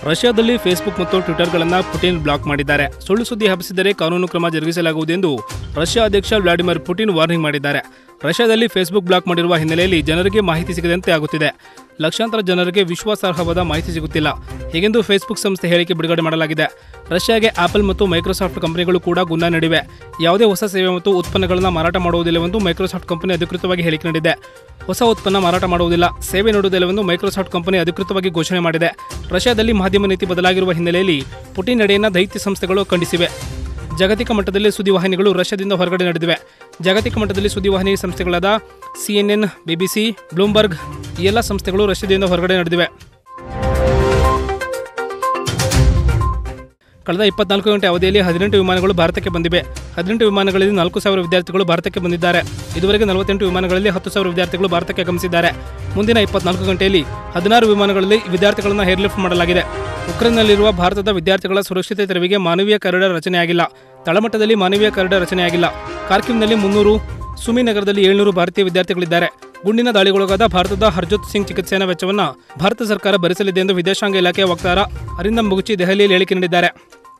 ರಷ್ಯಾದಲ್ಲಿ ಫೇಸ್ಬುಕ್ ಮತ್ತು ಟ್ವಿಟರ್ಗಳನ್ನು Putin block ಮಾಡಿದ್ದಾರೆ ಸುಳ್ಳು ಸುದ್ದಿ ಹಬ್ಬಿಸಿದರೆ ಕಾನೂನು ಕ್ರಮ ಜರುಗಿಸಲಾಗುವುದೆಂದು ರಷ್ಯಾ ಅಧ್ಯಕ್ಷ ವ್ಲಾಡಿಮಿರ್ ಪುಟಿನ್ ವಾರ್ನಿಂಗ್ ಮಾಡಿದ್ದಾರೆ ರಷ್ಯಾದಲ್ಲಿ ಫೇಸ್ಬುಕ್ ಬ್ಲಾಕ್ ಮಾಡಿರುವ ಹಿನ್ನೆಲೆಯಲ್ಲಿ ಜನರಿಗೆ ಮಾಹಿತಿ ಸಿಗದಂತೆ ಆಗುತ್ತಿದೆ ಲಕ್ಷಾಂತರ ಜನರಿಗೆ ವಿಶ್ವಾಸಾರ್ಹವಾದ ಮಾಹಿತಿ ಸಿಗುತ್ತಿಲ್ಲ ಹೀಗೆಂದು ಫೇಸ್ಬುಕ್ ಸಂಸ್ಥೆ ಹೇಳಿಕೆ ಬಿಡುಗಡೆ ಮಾಡಲಾಗಿದೆ ರಷ್ಯಾಗೆ ಆಪಲ್ ಮತ್ತು ಮೈಕ್ರೋಸಾಫ್ಟ್ ಕಂಪನಿಗಳು ಕೂಡ ಗುನ್ನ ನೀಡಿವೆ ಯಾವುದೇ ಹೊಸ ಸೇವೆ ಮತ್ತು ಉತ್ಪನ್ನಗಳನ್ನು ಮಾರಾಟ ಮಾಡುವುದಿಲ್ಲವೆಂದು ಮೈಕ್ರೋಸಾಫ್ಟ್ ಕಂಪನಿ ಅಧಿಕೃತವಾಗಿ ಹೇಳಿಕೆ ನೀಡಿದೆ ಹೊಸ ಉತ್ಪನ್ನ ಮಾರಾಟ ಮಾಡುವುದಿಲ್ಲ ಸೇವೆ ನೀಡುವುದಿಲ್ಲವೆಂದು ಮೈಕ್ರೋಸಾಫ್ಟ್ ಕಂಪನಿ ಅಧಿಕೃತವಾಗಿ ಘೋಷಣೆ ಮಾಡಿದೆ ರಷ್ಯಾದಲ್ಲಿ ಮಾಧ್ಯಮ ನೀತಿ ಬದಲಾಗಿರುವ ಹಿನ್ನೆಲೆಯಲ್ಲಿ ಪುಟಿನ್ ನಡೆಯನ್ನು ದೈತ್ಯ ಸಂಸ್ಥೆಗಳು ಖಂಡಿಸಿವೆ ಜಾಗತಿಕ ಮಟ್ಟದಲ್ಲಿ ಸುದ್ದಿವಾಹಿನಿಗಳು ರಷ್ಯಾದಿಂದ ಹೊರಗಡೆ ನಡೆದಿವೆ ಜಾಗತಿಕ ಮಟ್ಟದಲ್ಲಿ ಸುದ್ದಿವಾಹಿನಿ ಸಂಸ್ಥೆಗಳಾದ ಸಿಎನ್ಎನ್ ಬಿಬಿಸಿ ಬ್ಲೂಮ್ಬರ್ಗ್ ಈ ಎಲ್ಲ ಸಂಸ್ಥೆಗಳು ರಷ್ಯಾದಿಂದ ಹೊರಗಡೆ ನಡೆದಿವೆ ಕಳೆದ ಇಪ್ಪತ್ನಾಲ್ಕು ಗಂಟೆ ಅವಧಿಯಲ್ಲಿ ಹದಿನೆಂಟು ವಿಮಾನಗಳು ಭಾರತಕ್ಕೆ ಬಂದಿವೆ ಹದಿನೆಂಟು ವಿಮಾನಗಳಲ್ಲಿ ನಾಲ್ಕು ಸಾವಿರ ವಿದ್ಯಾರ್ಥಿಗಳು ಭಾರತಕ್ಕೆ ಬಂದಿದ್ದಾರೆ ಇದುವರೆಗೆ ನಲವತ್ತೆಂಟು ವಿಮಾನಗಳಲ್ಲಿ ಹತ್ತು ಸಾವಿರ ವಿದ್ಯಾರ್ಥಿಗಳು ಭಾರತಕ್ಕೆ ಆಗಮಿಸಿದ್ದಾರೆ ಮುಂದಿನ ಇಪ್ಪತ್ನಾಲ್ಕು ಗಂಟೆಯಲ್ಲಿ ಹದಿನಾರು ವಿಮಾನಗಳಲ್ಲಿ ವಿದ್ಯಾರ್ಥಿಗಳನ್ನು ಏರ್ಲಿಫ್ಟ್ ಮಾಡಲಾಗಿದೆ ಉಕ್ರೇನ್ನಲ್ಲಿರುವ ಭಾರತದ ವಿದ್ಯಾರ್ಥಿಗಳ ಸುರಕ್ಷಿತ ತೆರವಿಗೆ ಮಾನವೀಯ ಕಾರಿಡಾರ್ ರಚನೆಯಾಗಿಲ್ಲ ತಳಮಟ್ಟದಲ್ಲಿ ಮಾನವೀಯ ಕಾರಿಡಾರ್ ರಚನೆಯಾಗಿಲ್ಲ ಕಾರ್ಕಿವ್ನಲ್ಲಿ ಮುನ್ನೂರು ಸುಮಿ ನಗರದಲ್ಲಿ ಏಳ್ನೂರು ಭಾರತೀಯ ವಿದ್ಯಾರ್ಥಿಗಳಿದ್ದಾರೆ ಗುಂಡಿನ ದಾಳಿಗೊಳಗಾದ ಭಾರತದ ಹರ್ಜೋತ್ ಸಿಂಗ್ ಚಿಕಿತ್ಸೆಯ ವೆಚ್ಚವನ್ನು ಭಾರತ ಸರ್ಕಾರ ಭರಿಸಲಿದೆ ಎಂದು ವಿದೇಶಾಂಗ ಇಲಾಖೆಯ ವಕ್ತಾರ ಅರಿಂದಮ್ ಮುಗುಚಿ ದೆಹಲಿಯಲ್ಲಿ ಹೇಳಿಕೆ ನೀಡಿದ್ದಾರೆ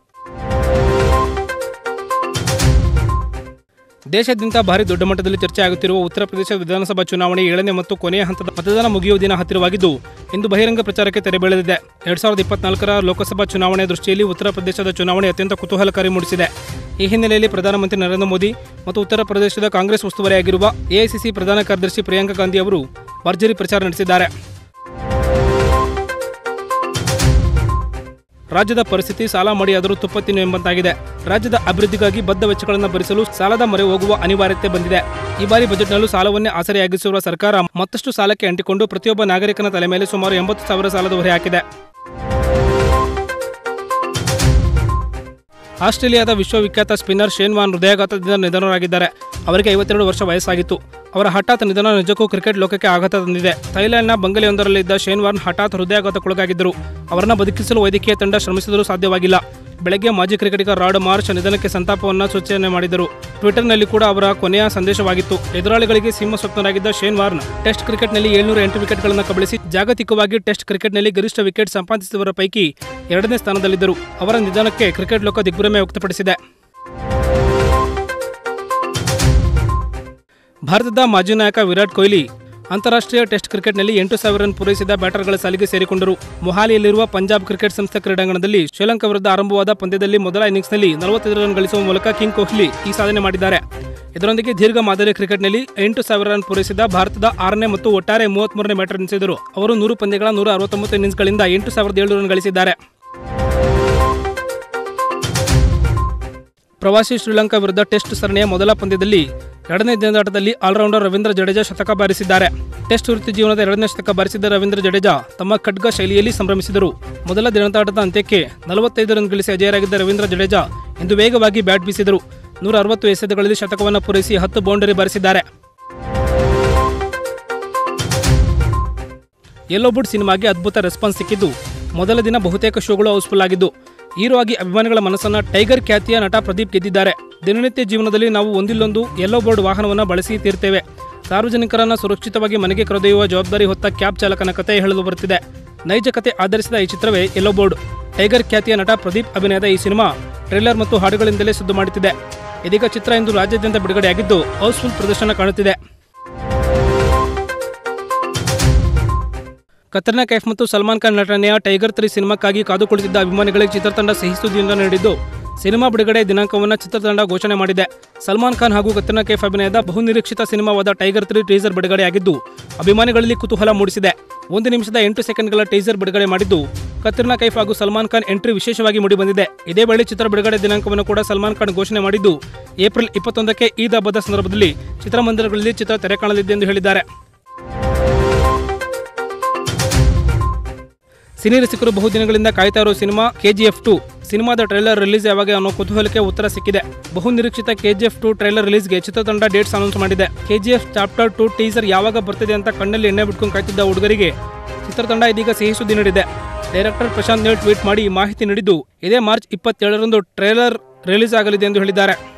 ದೇಶಾದ್ಯಂತ ಭಾರಿ ದೊಡ್ಡ ಮಟ್ಟದಲ್ಲಿ ಚರ್ಚೆ ಆಗುತ್ತಿರುವ ಉತ್ತರ ಪ್ರದೇಶ ವಿಧಾನಸಭಾ ಚುನಾವಣೆ ಏಳನೇ ಮತ್ತು ಕೊನೆಯ ಹಂತದ ಮತದಾನ ಮುಗಿಯುವ ದಿನ ಹತ್ತಿರವಾಗಿದ್ದು ಇಂದು ಬಹಿರಂಗ ಪ್ರಚಾರಕ್ಕೆ ತೆರೆ ಬೀಳಲಿದೆ ಎರಡ್ ಸಾವಿರದ ಇಪ್ಪತ್ನಾಲ್ಕರ ಲೋಕಸಭಾ ಚುನಾವಣೆ ದೃಷ್ಟಿಯಲ್ಲಿ ಉತ್ತರ ಪ್ರದೇಶದ ಚುನಾವಣೆ ಅತ್ಯಂತ ಕುತೂಹಲಕಾರಿ ಮೂಡಿಸಿದೆ ಈ ಹಿನ್ನೆಲೆಯಲ್ಲಿ ಪ್ರಧಾನಮಂತ್ರಿ ನರೇಂದ್ರ ಮೋದಿ ಮತ್ತು ಉತ್ತರ ಪ್ರದೇಶದ ಕಾಂಗ್ರೆಸ್ ಉಸ್ತುವಾರಿಯಾಗಿರುವ ಎಐಸಿಸಿ ಪ್ರಧಾನ ಕಾರ್ಯದರ್ಶಿ ಪ್ರಿಯಾಂಕಾ ಗಾಂಧಿ ಅವರು ಭರ್ಜರಿ ಪ್ರಚಾರ ನಡೆಸಿದ್ದಾರೆ ರಾಜ್ಯದ ಪರಿಸ್ಥಿತಿ ಸಾಲ ಮಾಡಿಯಾದರೂ ತುಪ್ಪತ್ತಿನ ಎಂಬಂತಾಗಿದೆ ರಾಜ್ಯದ ಅಭಿವೃದ್ಧಿಗಾಗಿ ಬದ್ಧ ವೆಚ್ಚಗಳನ್ನು ಭರಿಸಲು ಸಾಲದ ಮೊರೆ ಹೋಗುವ ಅನಿವಾರ್ಯತೆ ಬಂದಿದೆ ಈ ಬಾರಿ ಬಜೆಟ್ನಲ್ಲೂ ಸಾಲವನ್ನೇ ಆಸರೆಯಾಗಿಸಿರುವ ಸರ್ಕಾರ ಮತ್ತಷ್ಟು ಸಾಲಕ್ಕೆ ಅಂಟಿಕೊಂಡು ಪ್ರತಿಯೊಬ್ಬ ನಾಗರಿಕನ ತಲೆ ಮೇಲೆ ಸುಮಾರು ಎಂಬತ್ತು ಸಾವಿರ ಸಾಲದ ಹೊರೆ ಹಾಕಿದೆ ಆಸ್ಟ್ರೇಲಿಯಾದ ವಿಶ್ವವಿಖ್ಯಾತ ಸ್ಪಿನ್ನರ್ ಶೇನ್ ವಾನ್ ಹೃದಯಾಘಾತದಿಂದ ನಿಧನರಾಗಿದ್ದಾರೆ ಅವರಿಗೆ ಐವತ್ತೆರಡು ವರ್ಷ ವಯಸ್ಸಾಗಿತ್ತು ಅವರ ಹಠಾತ್ ನಿಧನ ನಿಜಕ್ಕೂ ಕ್ರಿಕೆಟ್ ಲೋಕಕ್ಕೆ ಆಘಾತ ತಂದಿದೆ ಥೈಲ್ಯಾಂಡ್ನ ಬಂಗಲೆಯೊಂದರಲ್ಲಿದ್ದ ಶೇನ್ ವಾರ್ನ್ ಹಠಾತ್ ಹೃದಯಾಘಾತಕ್ಕೊಳಗಾಗಿದ್ದರು ಅವರನ್ನು ಬದುಕಿಸಲು ವೈದ್ಯಕೀಯ ತಂಡ ಶ್ರಮಿಸಿದರೂ ಸಾಧ್ಯವಾಗಿಲ್ಲ ಬೆಳಗ್ಗೆ ಮಾಜಿ ಕ್ರಿಕೆಟಿಗ ರಾಡ್ ಮಾರ್ಚ್ ನಿಧನಕ್ಕೆ ಸಂತಾಪವನ್ನು ಸೂಚನೆ ಮಾಡಿದರು ಟ್ವಿಟರ್ನಲ್ಲಿ ಕೂಡ ಅವರ ಕೊನೆಯ ಸಂದೇಶವಾಗಿತ್ತು ಎದುರಾಳಿಗಳಿಗೆ ಸಿಂಹ ಸ್ವಪ್ನರಾಗಿದ್ದ ಶೇನ್ ವಾರ್ನ್ ಟೆಸ್ಟ್ ಕ್ರಿಕೆಟ್ನಲ್ಲಿ ಏಳ್ನೂರ ಎಂಟು ವಿಕೆಟ್ಗಳನ್ನು ಕಬಳಿಸಿ ಜಾಗತಿಕವಾಗಿ ಟೆಸ್ಟ್ ಕ್ರಿಕೆಟ್ನಲ್ಲಿ ಗರಿಷ್ಠ ವಿಕೆಟ್ ಸಂಪಾದಿಸಿದವರ ಪೈಕಿ ಎರಡನೇ ಸ್ಥಾನದಲ್ಲಿದ್ದರು ಅವರ ನಿಧನಕ್ಕೆ ಕ್ರಿಕೆಟ್ ಲೋಕ ದಿಗ್ಭ್ರಮೆ ವ್ಯಕ್ತಪಡಿಸಿದೆ ಭಾರತದ ಮಾಜಿ ನಾಯಕ ವಿರಾಟ್ ಕೊಹ್ಲಿ ಅಂತಾರಾಷ್ಟ್ರೀಯ ಟೆಸ್ಟ್ ಕ್ರಿಕೆಟ್ನಲ್ಲಿ ಎಂಟು ಸಾವಿರ ರನ್ ಪೂರೈಸಿದ ಬ್ಯಾಟರ್ಗಳ ಸಾಲಿಗೆ ಸೇರಿಕೊಂಡರು ಮೊಹಾಲಿಯಲ್ಲಿರುವ ಪಂಜಾಬ್ ಕ್ರಿಕೆಟ್ ಸಂಸ್ಥೆ ಕ್ರೀಡಾಂಗಣದಲ್ಲಿ ಶ್ರೀಲಂಕಾ ವಿರುದ್ಧ ಆರಂಭವಾದ ಪಂದ್ಯದಲ್ಲಿ ಮೊದಲ ಇನ್ನಿಂಗ್ಸ್ನಲ್ಲಿ ನಲವತ್ತೈದು ರನ್ ಗಳಿಸುವ ಮೂಲಕ ಕಿಂಗ್ ಕೊಹ್ಲಿ ಈ ಸಾಧನೆ ಮಾಡಿದ್ದಾರೆ ಇದರೊಂದಿಗೆ ದೀರ್ಘ ಮಾದರಿ ಕ್ರಿಕೆಟ್ನಲ್ಲಿ ಎಂಟು ಸಾವಿರ ರನ್ ಪೂರೈಸಿದ ಭಾರತದ ಆರನೇ ಮತ್ತು ಒಟ್ಟಾರೆ ಮೂವತ್ಮೂರನೇ ಬ್ಯಾಟರ್ ಎನಿಸಿದರು ಅವರು ನೂರು ಪಂದ್ಯಗಳ ನೂರ ಅರವತ್ತೊಂಬತ್ತು ಇನ್ನಿಂಗ್ಸ್ಗಳಿಂದ ಎಂಟು ಸಾವಿರದ ಏಳು ರನ್ ಗಳಿಸಿದ್ದಾರೆ ಪ್ರವಾಸಿ ಶ್ರೀಲಂಕಾ ವಿರುದ್ಧ ಟೆಸ್ಟ್ ಸರಣಿಯ ಮೊದಲ ಪಂದ್ಯದಲ್ಲಿ ಎರಡನೇ ದಿನದಾಟದಲ್ಲಿ ಆಲ್ರೌಂಡರ್ ರವೀಂದ್ರ ಜಡೇಜಾ ಶತಕ ಬಾರಿಸಿದ್ದಾರೆ ಟೆಸ್ಟ್ ವೃತ್ತಿ ಜೀವನದ ಎರಡನೇ ಶತಕ ಬಾರಿಸಿದ ರವೀಂದ್ರ ಜಡೇಜಾ ತಮ್ಮ ಖಡ್ಗ ಶೈಲಿಯಲ್ಲಿ ಸಂಭ್ರಮಿಸಿದರು ಮೊದಲ ದಿನದಾಟದ ಅಂತ್ಯಕ್ಕೆ ನಲವತ್ತೈದು ರನ್ ಗಳಿಸಿ ಅಜಯರಾಗಿದ್ದ ರವೀಂದ್ರ ಜಡೇಜಾ ಇಂದು ವೇಗವಾಗಿ ಬ್ಯಾಟ್ ಬೀಸಿದರು ನೂರ ಅರವತ್ತು ಎಸೆತಗಳಲ್ಲಿ ಶತಕವನ್ನು ಪೂರೈಸಿ ಹತ್ತು ಬೌಂಡರಿ ಬಾರಿಸಿದ್ದಾರೆ ಯೆಲ್ಲೋ ಬುಡ್ ಸಿನಿಮಾಗೆ ಅದ್ಭುತ ರೆಸ್ಪಾನ್ಸ್ ಸಿಕ್ಕಿದ್ದು ಮೊದಲ ದಿನ ಬಹುತೇಕ ಶೋಗಳು ಹೌಸ್ಫುಲ್ ಆಗಿದ್ದು ಹೀರೋ ಆಗಿ ಅಭಿಮಾನಿಗಳ ಮನಸ್ಸನ್ನ ಟೈಗರ್ ಖ್ಯಾತಿಯ ನಟ ಪ್ರದೀಪ್ ಗೆದ್ದಿದ್ದಾರೆ ದಿನನಿತ್ಯ ಜೀವನದಲ್ಲಿ ನಾವು ಒಂದಿಲ್ಲೊಂದು ಯೆಲ್ಲೋ ಬೋರ್ಡ್ ವಾಹನವನ್ನು ಬಳಸಿ ತೀರ್ತೇವೆ ಸಾರ್ವಜನಿಕರನ್ನ ಸುರಕ್ಷಿತವಾಗಿ ಮನೆಗೆ ಕರೆದೊಯ್ಯುವ ಜವಾಬ್ದಾರಿ ಹೊತ್ತ ಕ್ಯಾಬ್ ಚಾಲಕನ ಕತೆ ಹೇಳಲು ಬರುತ್ತಿದೆ ನೈಜ ಕತೆ ಆಧರಿಸಿದ ಈ ಚಿತ್ರವೇ ಯೆಲ್ಲೋ ಬೋರ್ಡ್ ಟೈಗರ್ ಖ್ಯಾತಿಯ ನಟ ಪ್ರದೀಪ್ ಅಭಿನಯದ ಈ ಸಿನಿಮಾ ಟ್ರೇಲರ್ ಮತ್ತು ಹಾಡುಗಳಿಂದಲೇ ಸುದ್ದು ಮಾಡುತ್ತಿದೆ ಇದೀಗ ಚಿತ್ರ ಇಂದು ರಾಜ್ಯಾದ್ಯಂತ ಬಿಡುಗಡೆಯಾಗಿದ್ದು ಹೌಸ್ಫುಲ್ ಪ್ರದರ್ಶನ ಕಾಣುತ್ತಿದೆ ಕತ್ರಿನಾ ಕೈಫ್ ಮತ್ತು ಸಲ್ಮಾನ್ ಖಾನ್ ನಟನೆಯ ಟೈಗರ್ ತ್ರೀ ಸಿನಿಮಾಕ್ಕಾಗಿ ಕಾದು ಕುಳಿತಿದ್ದ ಅಭಿಮಾನಿಗಳಿಗೆ ಚಿತ್ರತಂಡ ಸಿಹಿ ಸುದ್ದಿಯಿಂದ ನೀಡಿದ್ದು ಸಿನಿಮಾ ಬಿಡುಗಡೆ ದಿನಾಂಕವನ್ನು ಚಿತ್ರತಂಡ ಘೋಷಣೆ ಮಾಡಿದೆ ಸಲ್ಮಾನ್ ಖಾನ್ ಹಾಗೂ ಕತ್ರಿನಾ ಕೈಫ್ ಅಭಿನಯದ ಬಹುನಿರೀಕ್ಷಿತ ಸಿನಿಮಾವಾದ ಟೈಗರ್ ತ್ರೀ ಟೀಸರ್ ಬಿಡುಗಡೆಯಾಗಿದ್ದು ಅಭಿಮಾನಿಗಳಲ್ಲಿ ಕುತೂಹಲ ಮೂಡಿಸಿದೆ ಒಂದು ನಿಮಿಷದ ಎಂಟು ಸೆಕೆಂಡ್ಗಳ ಟೀಸರ್ ಬಿಡುಗಡೆ ಮಾಡಿದ್ದು ಕತ್ರಿನಾ ಕೈಫ್ ಹಾಗೂ ಸಲ್ಮಾನ್ ಖಾನ್ ಎಂಟ್ರಿ ವಿಶೇಷವಾಗಿ ಮೂಡಿಬಂದಿದೆ ಇದೇ ವೇಳೆ ಚಿತ್ರ ಬಿಡುಗಡೆ ದಿನಾಂಕವನ್ನು ಕೂಡ ಸಲ್ಮಾನ್ ಖಾನ್ ಘೋಷಣೆ ಮಾಡಿದ್ದು ಏಪ್ರಿಲ್ ಇಪ್ಪತ್ತೊಂದಕ್ಕೆ ಈದ್ ಹಬ್ಬದ ಸಂದರ್ಭದಲ್ಲಿ ಚಿತ್ರಮಂದಿರಗಳಲ್ಲಿ ಚಿತ್ರ ತೆರೆ ಕಾಣಲಿದೆ ಎಂದು ಹೇಳಿದ್ದಾರೆ ಸಿನಿ ರಸಿಕರು ಬಹುದಿನಗಳಿಂದ ಕಾಯ್ತಾ ಇರೋ ಸಿನಿಮಾ ಕೆಜಿಎಫ್ ಟು ಸಿನಿಮಾದ ಟ್ರೈಲರ್ ರಿಲೀಸ್ ಯಾವಾಗ ಅನ್ನೋ ಕುತೂಹಲಕ್ಕೆ ಉತ್ತರ ಸಿಕ್ಕಿದೆ ಬಹು ನಿರೀಕ್ಷಿತ ಕೆಜಿಎಫ್ ಟು ಟ್ರೈಲರ್ ರಿಲೀಸ್ಗೆ ಚಿತ್ರತಂಡ ಡೇಟ್ಸ್ ಅನೌನ್ಸ್ ಮಾಡಿದೆ ಕೆಜಿಎಫ್ ಚಾಪ್ಟರ್ ಟು ಟೀಸರ್ ಯಾವಾಗ ಬರ್ತಿದೆ ಅಂತ ಕಣ್ಣಲ್ಲಿ ಎಣ್ಣೆ ಬಿಟ್ಕೊಂಡು ಕಾಯ್ತಿದ್ದ ಹುಡುಗರಿಗೆ ಚಿತ್ರತಂಡ ಇದೀಗ ಸಿಹಿ ಸುದ್ದಿ ನೀಡಿದೆ ಡೈರೆಕ್ಟರ್ ಪ್ರಶಾಂತ್ ನೇಳ್ ಟ್ವೀಟ್ ಮಾಡಿ ಮಾಹಿತಿ ನೀಡಿದ್ದು ಇದೇ ಮಾರ್ಚ್ ಇಪ್ಪತ್ತೇಳರಂದು ಟ್ರೈಲರ್ ರಿಲೀಸ್ ಆಗಲಿದೆ ಎಂದು ಹೇಳಿದ್ದಾರೆ